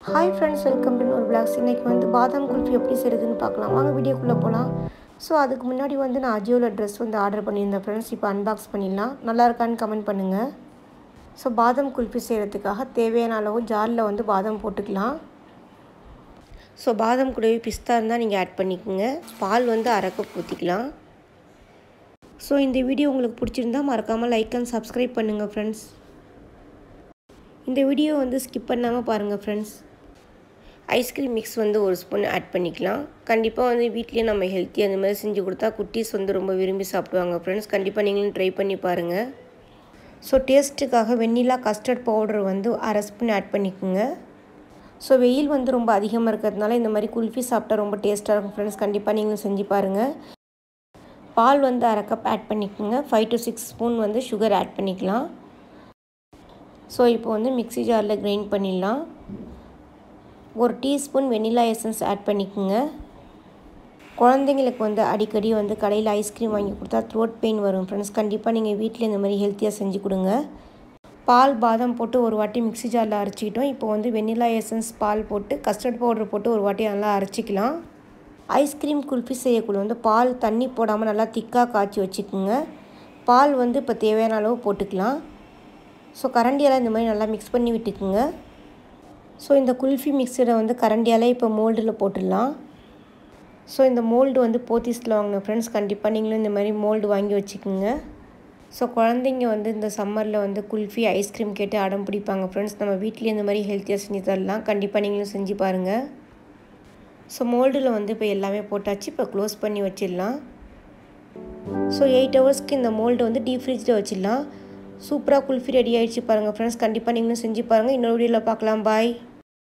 hi friends welcome to ஒரு vlogs இன்றைக்கி வந்து பாதாம் குல்ஃபி எப்படி செய்கிறதுன்னு பார்க்கலாம் வாங்க வீடியோக்குள்ளே போகலாம் ஸோ அதுக்கு முன்னாடி வந்து நான் அஜியோவில் ட்ரெஸ் வந்து ஆர்டர் பண்ணியிருந்தேன் ஃப்ரெண்ட்ஸ் இப்போ அன்பாக்ஸ் பண்ணிடலாம் நல்லா இருக்கான்னு கமெண்ட் பண்ணுங்கள் ஸோ பாதாம் குல்ஃபி செய்கிறதுக்காக தேவையான அளவு ஜாரில் வந்து பாதாம் போட்டுக்கலாம் ஸோ பாதாம் கூடவே பிஸ்தா இருந்தால் நீங்கள் ஆட் பண்ணிக்கோங்க பால் வந்து அரை கப் ஊற்றிக்கலாம் ஸோ இந்த வீடியோ உங்களுக்கு பிடிச்சிருந்தா மறக்காமல் லைக் அண்ட் சப்ஸ்கிரைப் பண்ணுங்கள் ஃப்ரெண்ட்ஸ் இந்த வீடியோ வந்து ஸ்கிப் பண்ணாமல் பாருங்கள் ஃப்ரெண்ட்ஸ் ஐஸ்கிரீம் மிக்ஸ் வந்து ஒரு ஸ்பூன் ஆட் பண்ணிக்கலாம் கண்டிப்பாக வந்து வீட்லேயே நம்ம ஹெல்த்தியாக அந்த மாதிரி செஞ்சு கொடுத்தா குட்டீஸ் வந்து ரொம்ப விரும்பி சாப்பிடுவாங்க ஃப்ரெண்ட்ஸ் கண்டிப்பாக நீங்களும் ட்ரை பண்ணி பாருங்கள் ஸோ டேஸ்ட்டுக்காக வெண்ணிலா கஸ்டர்ட் பவுடர் வந்து அரை ஸ்பூன் ஆட் பண்ணிக்கோங்க ஸோ வெயில் வந்து ரொம்ப அதிகமாக இருக்கிறதுனால இந்த மாதிரி குல்ஃபி சாப்பிட்டா ரொம்ப டேஸ்ட்டாக இருக்கும் ஃப்ரெண்ட்ஸ் கண்டிப்பாக நீங்களும் செஞ்சு பாருங்கள் பால் வந்து அரை கப் ஆட் பண்ணிக்கோங்க ஃபைவ் டு சிக்ஸ் ஸ்பூன் வந்து சுகர் ஆட் பண்ணிக்கலாம் ஸோ இப்போ வந்து மிக்ஸி ஜாரில் கிரைண்ட் பண்ணிடலாம் ஒரு டீஸ்பூன் வெனிலா எசன்ஸ் ஆட் பண்ணிக்கோங்க குழந்தைங்களுக்கு வந்து அடிக்கடி வந்து கடையில் ஐஸ்கிரீம் வாங்கி கொடுத்தா த்ரோட் பெயின் வரும் ஃப்ரெண்ட்ஸ் கண்டிப்பாக நீங்கள் வீட்டில் இந்த மாதிரி ஹெல்த்தியாக செஞ்சு கொடுங்க பால் பாதாம் போட்டு ஒரு வாட்டி மிக்ஸி ஜாரில் அரைச்சிக்கிட்டோம் இப்போ வந்து வெனிலா எசன்ஸ் பால் போட்டு கஸ்டர்ட் பவுடர் போட்டு ஒரு வாட்டி நல்லா அரைச்சிக்கலாம் ஐஸ்கிரீம் குல்ஃபி செய்யக்குள்ள வந்து பால் தண்ணி போடாமல் நல்லா திக்காக காய்ச்சி வச்சுக்கோங்க பால் வந்து இப்போ தேவையான அளவு போட்டுக்கலாம் ஸோ கரண்டியால் இந்த மாதிரி நல்லா மிக்ஸ் பண்ணி விட்டுக்குங்க ஸோ இந்த குல்ஃபி மிக்சரை வந்து கரண்டியால் இப்போ மோல்டில் போட்டுடலாம் ஸோ இந்த மோல்டு வந்து போத்தீஸில் வாங்கின ஃப்ரெண்ட்ஸ் கண்டிப்பாக நீங்களும் இந்த மாதிரி மோல்டு வாங்கி வச்சுக்கோங்க ஸோ குழந்தைங்க வந்து இந்த சம்மரில் வந்து குல்ஃபி ஐஸ்கிரீம் கேட்டு அடம் பிடிப்பாங்க ஃப்ரெண்ட்ஸ் நம்ம வீட்லேயே இந்த மாதிரி ஹெல்த்தியாக செஞ்சு தரலாம் கண்டிப்பாக நீங்களும் செஞ்சு பாருங்கள் ஸோ மோல்டில் வந்து இப்போ எல்லாமே போட்டாச்சு இப்போ க்ளோஸ் பண்ணி வச்சிடலாம் ஸோ எயிட் ஹவர்ஸ்க்கு இந்த மோல்டு வந்து டீப் ஃப்ரிட்ஜில் வச்சிடலாம் சூப்பராக குல்ஃபி ரெடி ஆகிடுச்சு பாருங்கள் ஃப்ரெண்ட்ஸ் கண்டிப்பாக நீங்களும் செஞ்சு பாருங்கள் இன்னொரு வீடியோவில் பார்க்கலாம் பாய்